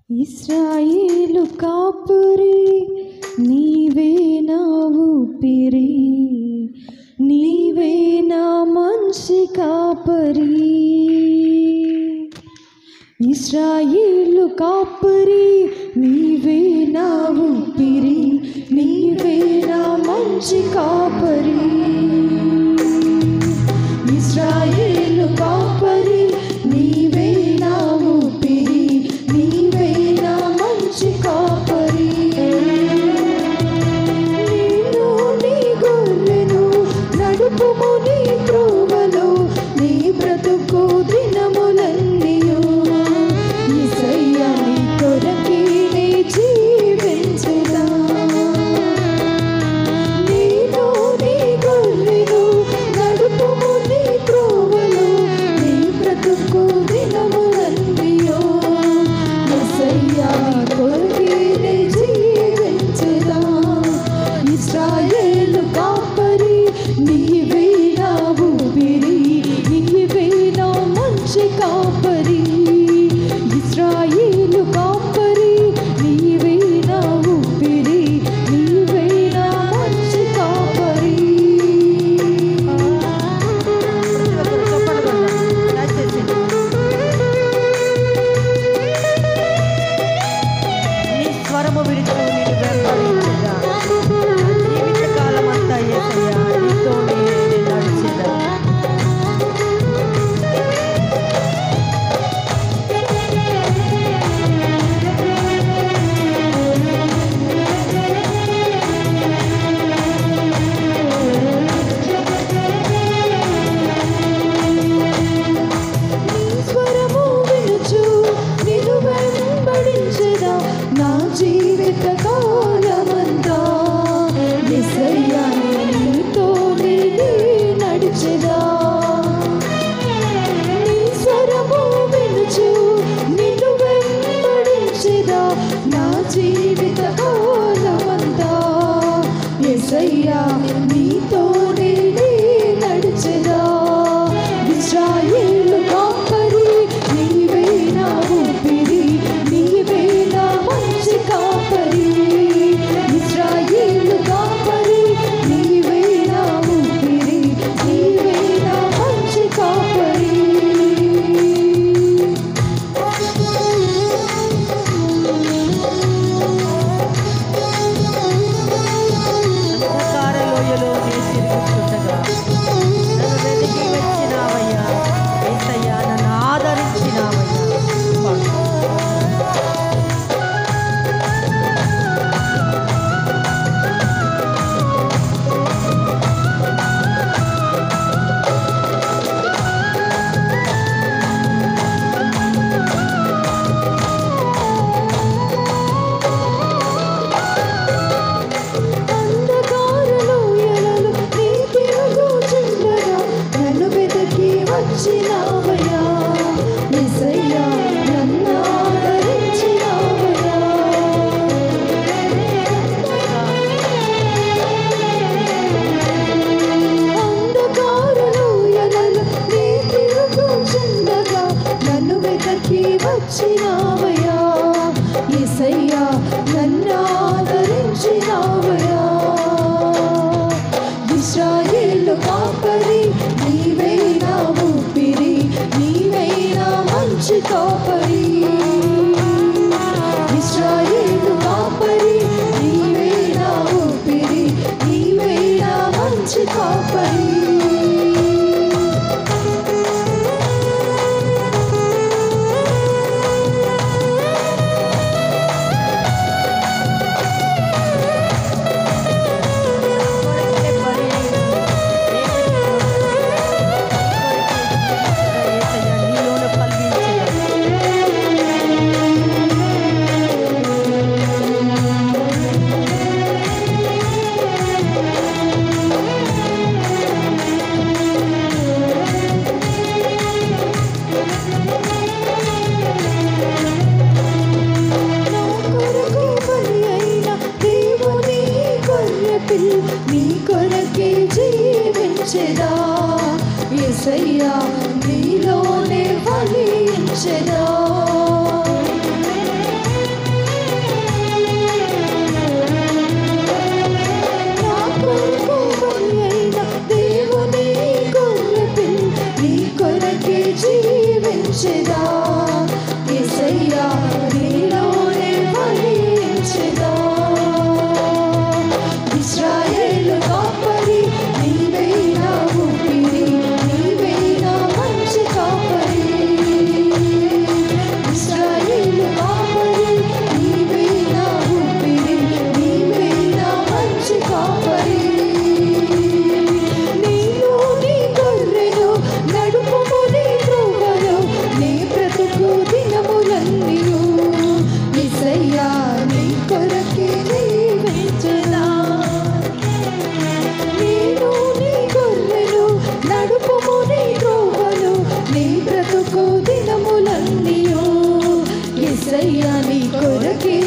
ఇస్రాయేలు కాపురి నీవే నా ఊపిరి నీవే నా మంచి కాపరి ఇస్రాయేలు కాపురి నీవే నా ఊపిరి నీవే నా మంచి కాపరి ఇస్రాయేలు కాపరి నీవే నా ఊపిరి నీవే నా మంచి కాపరి నేను నీ గొర్రెను నడుపుము నీ త్రోవలో నీ బ్రతుకు దినములన్నీయు యేసయ్యా నీ కొరకే నే జీవించుదా నేను నీ గొర్రెను నడుపుము నీ త్రోవలో నీ బ్రతుకు దినములన్నీయు యేసయ్యా నీ కొరకే నే జీవించుదా ఇస్రాయేలు కాపరి నీవే నా ఊపిరి నీవే నా మంచి కాపరి ఇస్రాయేలు కాపరి నీవే నా ఊపిరి నీవే నా మంచి కాపరి ఒకరు చప్పట్లు కొడదాం. దయచేసి. నీ స్వరము విడుచు నేను వెంబడించగా జీవితకాలం అంతా యేసయ్యా నీతోనే నేను నడిచెదా. నీ స్వరము వినుచు నిన్ను వెంబడించెదా నా జీవిత కాలమంతా యేసయ్యా నీతోనే నే నడిచెదా నీ స్వరము వినుచు నిన్ను వెంబడించెదా నా జీవిత కాలమంతా యేసయ్యా నీతోనే నే నడిచెదా ఇస్రాయేలు కాపరి నీవే నా ఊపిరి నీవే నా మంచి కాపరి ఇస్రాయేలు కాపరి నీవే నా ఊపిరి నీవే నా మంచి కాపరి అంధకార లోయలో నీ తిరుగుతుండగా నన్ను వెతికి వచ్చినావయ్యా యేసయ్యా నన్ను ఆదరించినావయ్యా పాడు. అంధకారలో ఎలలు నీ తిరుగుచుండగా నన్ను వెతికి వచ్చినావయ్యా యేసయ్యా నన్ను ఆదరించినావయ్యా అంధకారలో ఎలలు నీ తిరుగుచుండగా నన్ను వెతికి వచ్చినావయ్యా యేసయ్యా నన్ను ఆదరించినావయ్యా ఇస్రాయేలు కాపరి నీవే నా ఊపిరి నీవే నా మంచి కాపరి ఇస్రాయేలు కాపరి నీవే నా ఊపిరి నీవే నా మంచి కాపరి కొరకే పడి యేసయ్యా నీలోనే ఫలించేదా. నా కొరకు బలి అయిన దేవుని గొర్రె పిల్ల నీ కొరకే జీవించెదా యేసయ్యా నీలోనే ఫలించెదా ఏసయ్యా నీలోనే ఫలించెదా ఇశ్రాయేలు కాపరి నీవే నా ఊపిరి నీవే నా మంచి కాపరి ఇశ్రాయేలు కాపరి నీవే నా ఊపిరి నీవే నా మంచి కాపరి నీలో నీ గొర్రెను నడుపుము నీ త్రోవలో నీ బ్రతుకు దినములన్నీయు యేసయ్యా నీ కొరకే జీవించెదా నేను నీ గొర్రెను నడుపుము నీ త్రోవలు నీ బ్రతుకు దినములన్నీయు యేసయ్యా నీ కొరకే